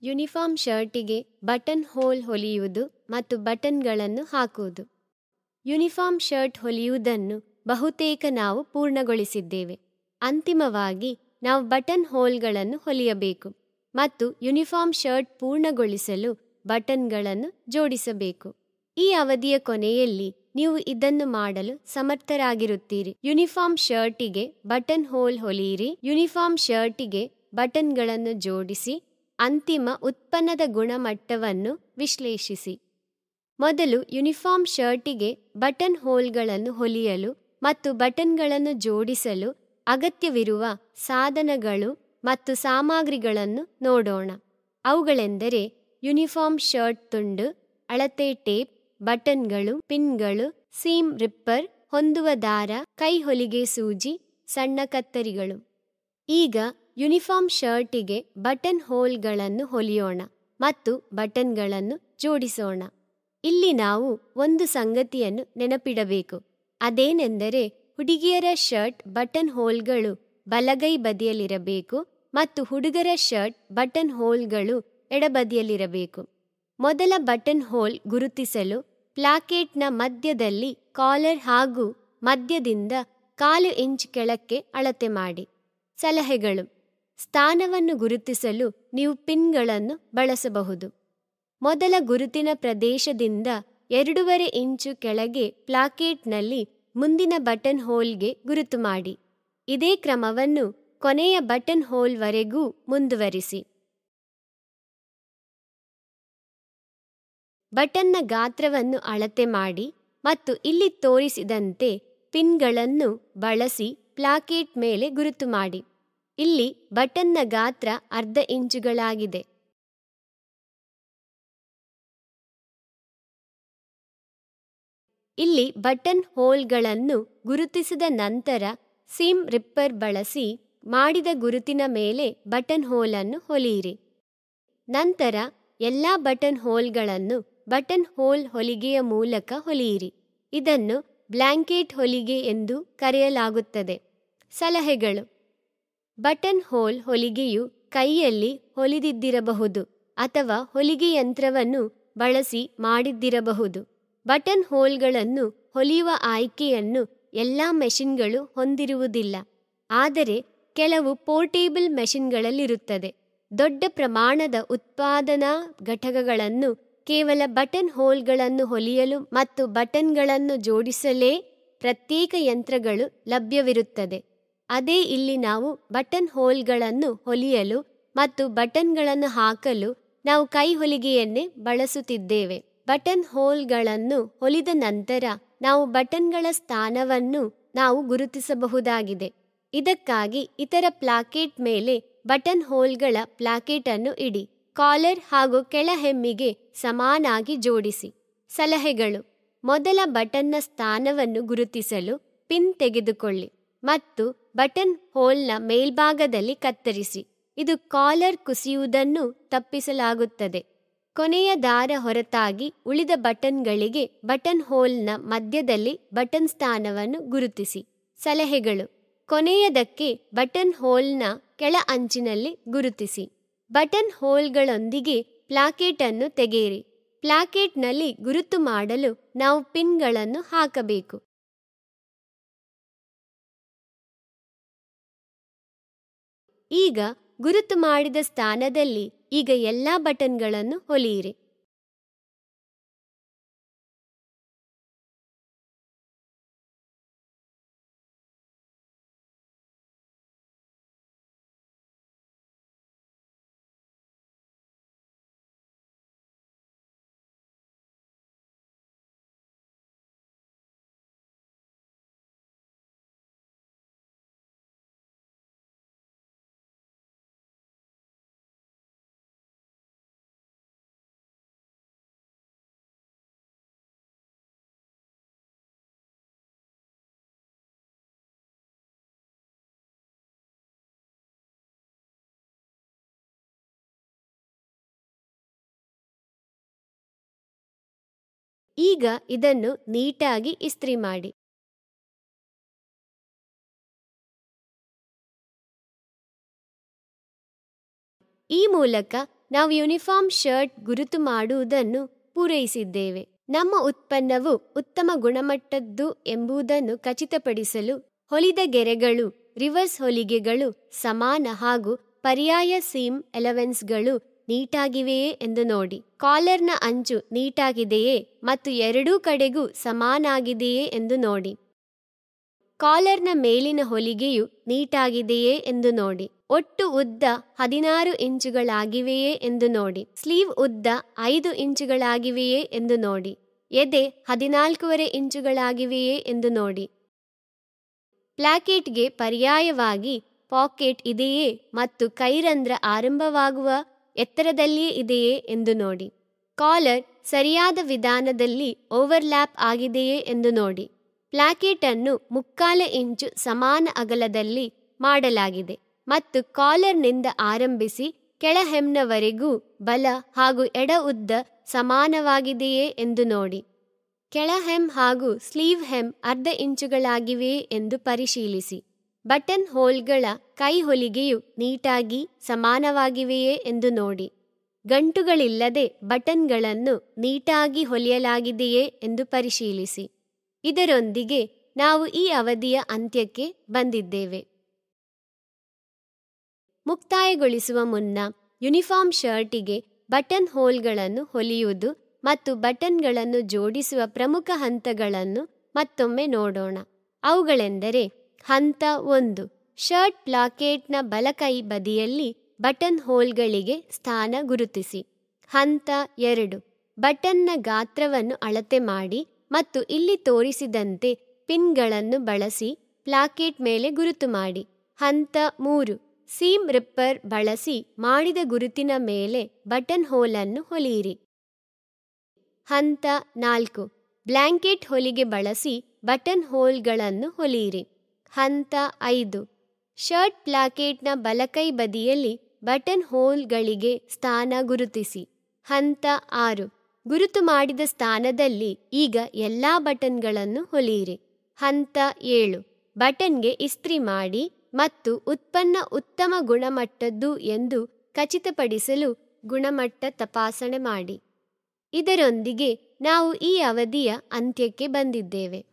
uniform ಶರ್ಟಿಗೆ button hole ಹೊಲಿಯುವುದು ಮತ್ತು ಬಟನ್ಗಳನ್ನು ಹಾಕುವುದು ಯೂನಿಫಾರ್ಮ್ ಶರ್ಟ್ ಹೊಲಿಯುವುದನ್ನು ಬಹುತೇಕ ನಾವು ಪೂರ್ಣಗೊಳಿಸಿದ್ದೇವೆ ಅಂತಿಮವಾಗಿ ನಾವು ಬಟನ್ ಹೋಲ್ಗಳನ್ನು ಹೊಲಿಯಬೇಕು ಮತ್ತು ಯೂನಿಫಾರ್ಮ್ ಶರ್ಟ್ ಪೂರ್ಣಗೊಳಿಸಲು ಬಟನ್ಗಳನ್ನು ಜೋಡಿಸಬೇಕು ಈ ಅವಧಿಯ ಕೊನೆಯಲ್ಲಿ ನೀವು ಇದನ್ನು ಮಾಡಲು ಸಮರ್ಥರಾಗಿರುತ್ತೀರಿ ಯೂನಿಫಾರ್ಮ್ ಶರ್ಟಿಗೆ ಬಟನ್ ಹೋಲ್ ಹೊಲಿಯಿರಿ ಯೂನಿಫಾರ್ಮ್ ಶರ್ಟಿಗೆ ಬಟನ್ಗಳನ್ನು ಜೋಡಿಸಿ ಅಂತಿಮ ಉತ್ಪನ್ನದ ಗುಣಮಟ್ಟವನ್ನು ವಿಶ್ಲೇಷಿಸಿ ಮೊದಲು ಯೂನಿಫಾರ್ಮ್ ಶರ್ಟಿಗೆ ಬಟನ್ ಹೋಲ್ಗಳನ್ನು ಹೊಲಿಯಲು ಮತ್ತು ಬಟನ್ಗಳನ್ನು ಜೋಡಿಸಲು ಅಗತ್ಯವಿರುವ ಸಾಧನಗಳು ಮತ್ತು ಸಾಮಗ್ರಿಗಳನ್ನು ನೋಡೋಣ ಅವುಗಳೆಂದರೆ ಯೂನಿಫಾರ್ಮ್ ಶರ್ಟ್ ತುಂಡು ಅಳತೆ ಟೇಪ್ ಬಟನ್ಗಳು ಪಿನ್ಗಳು ಸೀಮ್ ರಿಪ್ಪರ್ ಹೊಂದುವ ದಾರ ಕೈ ಹೊಲಿಗೆ ಸೂಜಿ ಸಣ್ಣ ಕತ್ತರಿಗಳು ಈಗ ಯೂನಿಫಾರ್ಮ್ ಶರ್ಟಿಗೆ ಬಟನ್ ಹೋಲ್ಗಳನ್ನು ಹೊಲಿಯೋಣ ಮತ್ತು ಬಟನ್ಗಳನ್ನು ಜೋಡಿಸೋಣ ಇಲ್ಲಿ ನಾವು ಒಂದು ಸಂಗತಿಯನ್ನು ನೆನಪಿಡಬೇಕು ಅದೇನೆಂದರೆ ಹುಡುಗಿಯರ ಶರ್ಟ್ ಬಟನ್ ಹೋಲ್ಗಳು ಬಲಗೈ ಬದಿಯಲ್ಲಿರಬೇಕು ಮತ್ತು ಹುಡುಗರ ಶರ್ಟ್ ಬಟನ್ ಹೋಲ್ಗಳು ಎಡಬದಿಯಲ್ಲಿರಬೇಕು ಮೊದಲ ಬಟನ್ ಹೋಲ್ ಗುರುತಿಸಲು ಪ್ಲಾಕೆಟ್ನ ಮಧ್ಯದಲ್ಲಿ ಕಾಲರ್ ಹಾಗೂ ಮಧ್ಯದಿಂದ ಕಾಲು ಇಂಚ್ ಕೆಳಕ್ಕೆ ಅಳತೆ ಮಾಡಿ ಸಲಹೆಗಳು ಸ್ಥಾನವನ್ನು ಗುರುತಿಸಲು ನೀವು ಪಿನ್ಗಳನ್ನು ಬಳಸಬಹುದು ಮೊದಲ ಗುರುತಿನ ಪ್ರದೇಶದಿಂದ ಎರಡೂವರೆ ಇಂಚು ಕೆಳಗೆ ಪ್ಲಾಕೆಟ್ನಲ್ಲಿ ಮುಂದಿನ ಬಟನ್ ಹೋಲ್ಗೆ ಗುರುತು ಮಾಡಿ ಇದೇ ಕ್ರಮವನ್ನು ಕೊನೆಯ ಬಟನ್ ಹೋಲ್ವರೆಗೂ ಮುಂದುವರಿಸಿ ಬಟನ್ನ ಗಾತ್ರವನ್ನು ಅಳತೆ ಮಾಡಿ ಮತ್ತು ಇಲ್ಲಿ ತೋರಿಸಿದಂತೆ ಪಿನ್ಗಳನ್ನು ಬಳಸಿ ಪ್ಲಾಕೆಟ್ ಮೇಲೆ ಗುರುತು ಮಾಡಿ ಇಲ್ಲಿ ಬಟನ್ನ ಗಾತ್ರ ಅರ್ಧ ಇಂಚುಗಳಾಗಿದೆ ಇಲ್ಲಿ ಬಟನ್ ಹೋಲ್ಗಳನ್ನು ಗುರುತಿಸಿದ ನಂತರ ಸೀಮ್ ರಿಪ್ಪರ್ ಬಳಸಿ ಮಾಡಿದ ಗುರುತಿನ ಮೇಲೆ ಬಟನ್ ಹೋಲನ್ನು ಹೊಲಿಯಿರಿ ನಂತರ ಎಲ್ಲ ಬಟನ್ ಹೋಲ್ಗಳನ್ನು ಬಟನ್ ಹೋಲ್ ಹೊಲಿಗೆಯ ಮೂಲಕ ಹೊಲಿಯಿರಿ ಇದನ್ನು ಬ್ಲ್ಯಾಂಕೆಟ್ ಹೊಲಿಗೆ ಎಂದು ಕರೆಯಲಾಗುತ್ತದೆ ಸಲಹೆಗಳು ಬಟನ್ ಹೋಲ್ ಹೊಲಿಗೆಯು ಕೈಯಲ್ಲಿ ಹೊಲಿದಿದ್ದಿರಬಹುದು ಅಥವಾ ಹೊಲಿಗೆ ಯಂತ್ರವನ್ನು ಬಳಸಿ ಮಾಡಿದ್ದಿರಬಹುದು ಬಟನ್ ಹೋಲ್ಗಳನ್ನು ಹೊಲಿಯುವ ಆಯ್ಕೆಯನ್ನು ಎಲ್ಲ ಮೆಷಿನ್ಗಳು ಹೊಂದಿರುವುದಿಲ್ಲ ಆದರೆ ಕೆಲವು ಪೋರ್ಟೇಬಲ್ ಮೆಷಿನ್ಗಳಲ್ಲಿರುತ್ತದೆ ದೊಡ್ಡ ಪ್ರಮಾಣದ ಉತ್ಪಾದನಾ ಘಟಕಗಳನ್ನು ಕೇವಲ ಬಟನ್ ಹೋಲ್ಗಳನ್ನು ಹೊಲಿಯಲು ಮತ್ತು ಬಟನ್ಗಳನ್ನು ಜೋಡಿಸಲೇ ಪ್ರತ್ಯೇಕ ಯಂತ್ರಗಳು ಲಭ್ಯವಿರುತ್ತದೆ ಅದೇ ಇಲ್ಲಿ ನಾವು ಬಟನ್ ಹೋಲ್ಗಳನ್ನು ಹೊಲಿಯಲು ಮತ್ತು ಬಟನ್ಗಳನ್ನು ಹಾಕಲು ನಾವು ಕೈ ಹೊಲಿಗೆಯನ್ನೇ ಬಳಸುತ್ತಿದ್ದೇವೆ ಬಟನ್ ಹೋಲ್ಗಳನ್ನು ಹೊಲಿದ ನಂತರ ನಾವು ಬಟನ್ಗಳ ಸ್ಥಾನವನ್ನು ನಾವು ಗುರುತಿಸಬಹುದಾಗಿದೆ ಇದಕ್ಕಾಗಿ ಇತರ ಪ್ಲಾಕೆಟ್ ಮೇಲೆ ಬಟನ್ ಹೋಲ್ಗಳ ಪ್ಲಾಕೆಟ್ ಅನ್ನು ಇಡಿ ಕಾಲರ್ ಹಾಗೂ ಕೆಳಹೆಮ್ಮಿಗೆ ಸಮಾನಾಗಿ ಜೋಡಿಸಿ ಸಲಹೆಗಳು ಮೊದಲ ಬಟನ್ನ ಸ್ಥಾನವನ್ನು ಗುರುತಿಸಲು ಪಿನ್ ತೆಗೆದುಕೊಳ್ಳಿ ಮತ್ತು ಬಟನ್ ಹೋಲ್ನ ಮೇಲ್ಭಾಗದಲ್ಲಿ ಕತ್ತರಿಸಿ ಇದು ಕಾಲರ್ ಕುಸಿಯುವುದನ್ನು ತಪ್ಪಿಸಲಾಗುತ್ತದೆ ಕೊನೆಯ ದಾರ ಹೊರತಾಗಿ ಉಳಿದ ಬಟನ್ಗಳಿಗೆ ಬಟನ್ ಹೋಲ್ನ ಮಧ್ಯದಲ್ಲಿ ಬಟನ್ ಸ್ಥಾನವನ್ನು ಗುರುತಿಸಿ ಸಲಹೆಗಳು ಕೊನೆಯದಕ್ಕೆ ಬಟನ್ ಹೋಲ್ನ ಕೆಳ ಅಂಚಿನಲ್ಲಿ ಗುರುತಿಸಿ ಬಟನ್ ಹೋಲ್ಗಳೊಂದಿಗೆ ಪ್ಲಾಕೆಟ್ ಅನ್ನು ತೆಗೆಯಿರಿ ಪ್ಲಾಕೆಟ್ನಲ್ಲಿ ಗುರುತು ಮಾಡಲು ನಾವು ಪಿನ್ಗಳನ್ನು ಹಾಕಬೇಕು ಈಗ ಗುರುತು ಮಾಡಿದ ಸ್ಥಾನದಲ್ಲಿ ಈಗ ಎಲ್ಲ ಬಟನ್ಗಳನ್ನು ಹೊಲಿಯಿರಿ ಈಗ ಇದನ್ನು ನೀಟಾಗಿ ಇಸ್ತ್ರಿ ಮಾಡಿ ಈ ಮೂಲಕ ನಾವು ಯೂನಿಫಾರ್ಮ್ ಶರ್ಟ್ ಗುರುತು ಮಾಡುವುದನ್ನು ಪೂರೈಸಿದ್ದೇವೆ ನಮ್ಮ ಉತ್ಪನ್ನವು ಉತ್ತಮ ಗುಣಮಟ್ಟದ್ದು ಎಂಬುದನ್ನು ಖಚಿತಪಡಿಸಲು ಹೊಲಿದ ಗೆರೆಗಳು ರಿವರ್ಸ್ ಹೊಲಿಗೆಗಳು ಸಮಾನ ಹಾಗೂ ಪರ್ಯಾಯ ಸೀಮ್ ಎಲೆವೆನ್ಸ್ಗಳು ನೀಟಾಗಿವೆಯೇ ಎಂದು ನೋಡಿ ಕಾಲರ್ನ ಅಂಚು ನೀಟಾಗಿದೆಯೇ ಮತ್ತು ಎರಡೂ ಕಡೆಗೂ ಸಮಾನಾಗಿದೆಯೇ ಎಂದು ನೋಡಿ ಕಾಲರ್ನ ಮೇಲಿನ ಹೊಲಿಗೆಯು ನೀಟಾಗಿದೆಯೇ ಎಂದು ನೋಡಿ ಒಟ್ಟು ಉದ್ದ ಹದಿನಾರು ಇಂಚುಗಳಾಗಿವೆಯೇ ಎಂದು ನೋಡಿ ಸ್ಲೀವ್ ಉದ್ದ ಐದು ಇಂಚುಗಳಾಗಿವೆಯೇ ಎಂದು ನೋಡಿ ಎದೆ ಹದಿನಾಲ್ಕೂವರೆ ಇಂಚುಗಳಾಗಿವೆಯೇ ಎಂದು ನೋಡಿ ಪ್ಲಾಕೆಟ್ಗೆ ಪರ್ಯಾಯವಾಗಿ ಪಾಕೆಟ್ ಇದೆಯೇ ಮತ್ತು ಕೈರಂಧ್ರ ಆರಂಭವಾಗುವ ಎತ್ತರದಲ್ಲಿಯೇ ಇದೆಯೇ ಎಂದು ನೋಡಿ ಕಾಲರ್ ಸರಿಯಾದ ವಿಧಾನದಲ್ಲಿ ಓವರ್ಲ್ಯಾಪ್ ಆಗಿದೆಯೇ ಎಂದು ನೋಡಿ ಪ್ಲಾಕೆಟ್ ಅನ್ನು ಮುಕ್ಕಾಲು ಇಂಚು ಸಮಾನ ಅಗಲದಲ್ಲಿ ಮಾಡಲಾಗಿದೆ ಮತ್ತು ಕಾಲರ್ನಿಂದ ಆರಂಭಿಸಿ ಕೆಳಹೆಮ್ನವರೆಗೂ ಬಲ ಹಾಗೂ ಎಡ ಉದ್ದ ಸಮಾನವಾಗಿದೆಯೇ ಎಂದು ನೋಡಿ ಕೆಳಹೆಮ್ ಹಾಗೂ ಸ್ಲೀವ್ ಹೆಮ್ ಅರ್ಧ ಇಂಚುಗಳಾಗಿವೆಯೇ ಎಂದು ಪರಿಶೀಲಿಸಿ ಬಟನ್ ಹೋಲ್ಗಳ ಕೈ ಹೊಲಿಗೆಯು ನೀಟಾಗಿ ಸಮಾನವಾಗಿವೆಯೇ ಎಂದು ನೋಡಿ ಗಂಟುಗಳಿಲ್ಲದೆ ಬಟನ್ಗಳನ್ನು ನೀಟಾಗಿ ಹೊಲಿಯಲಾಗಿದೆಯೇ ಎಂದು ಪರಿಶೀಲಿಸಿ ಇದರೊಂದಿಗೆ ನಾವು ಈ ಅವಧಿಯ ಅಂತ್ಯಕ್ಕೆ ಬಂದಿದ್ದೇವೆ ಮುಕ್ತಾಯಗೊಳಿಸುವ ಮುನ್ನ ಯೂನಿಫಾರ್ಮ್ ಶರ್ಟಿಗೆ ಬಟನ್ ಹೋಲ್ಗಳನ್ನು ಹೊಲಿಯುವುದು ಮತ್ತು ಬಟನ್ಗಳನ್ನು ಜೋಡಿಸುವ ಪ್ರಮುಖ ಹಂತಗಳನ್ನು ಮತ್ತೊಮ್ಮೆ ನೋಡೋಣ ಅವುಗಳೆಂದರೆ ಹಂತ ಒಂದು ಶರ್ಟ್ ಪ್ಲಾಕೆಟ್ನ ಬಲಕೈ ಬದಿಯಲ್ಲಿ ಬಟನ್ ಹೋಲ್ಗಳಿಗೆ ಸ್ಥಾನ ಗುರುತಿಸಿ ಹಂತ ಎರಡು ಬಟನ್ನ ಗಾತ್ರವನ್ನು ಅಳತೆ ಮಾಡಿ ಮತ್ತು ಇಲ್ಲಿ ತೋರಿಸಿದಂತೆ ಪಿನ್ಗಳನ್ನು ಬಳಸಿ ಪ್ಲಾಕೆಟ್ ಮೇಲೆ ಗುರುತು ಮಾಡಿ ಹಂತ ಮೂರು ಸೀಮ್ ರಿಪ್ಪರ್ ಬಳಸಿ ಮಾಡಿದ ಗುರುತಿನ ಮೇಲೆ ಬಟನ್ ಹೋಲನ್ನು ಹೊಲಿಯಿರಿ ಹಂತ ನಾಲ್ಕು ಬ್ಲ್ಯಾಂಕೆಟ್ ಹೊಲಿಗೆ ಬಳಸಿ ಬಟನ್ ಹೋಲ್ಗಳನ್ನು ಹೊಲಿಯಿರಿ ಹಂತ ಐದು ಶರ್ಟ್ ಪ್ಲಾಕೆಟ್ನ ಬಲಕೈ ಬದಿಯಲ್ಲಿ ಬಟನ್ ಹೋಲ್ಗಳಿಗೆ ಸ್ಥಾನ ಗುರುತಿಸಿ ಹಂತ ಆರು ಗುರುತು ಮಾಡಿದ ಸ್ಥಾನದಲ್ಲಿ ಈಗ ಎಲ್ಲ ಬಟನ್ಗಳನ್ನು ಹೊಲಿಯಿರಿ ಹಂತ ಏಳು ಬಟನ್ಗೆ ಇಸ್ತ್ರಿ ಮಾಡಿ ಮತ್ತು ಉತ್ಪನ್ನ ಉತ್ತಮ ಗುಣಮಟ್ಟದ್ದು ಎಂದು ಖಚಿತಪಡಿಸಲು ಗುಣಮಟ್ಟ ತಪಾಸಣೆ ಮಾಡಿ ಇದರೊಂದಿಗೆ ನಾವು ಈ ಅವಧಿಯ ಅಂತ್ಯಕ್ಕೆ ಬಂದಿದ್ದೇವೆ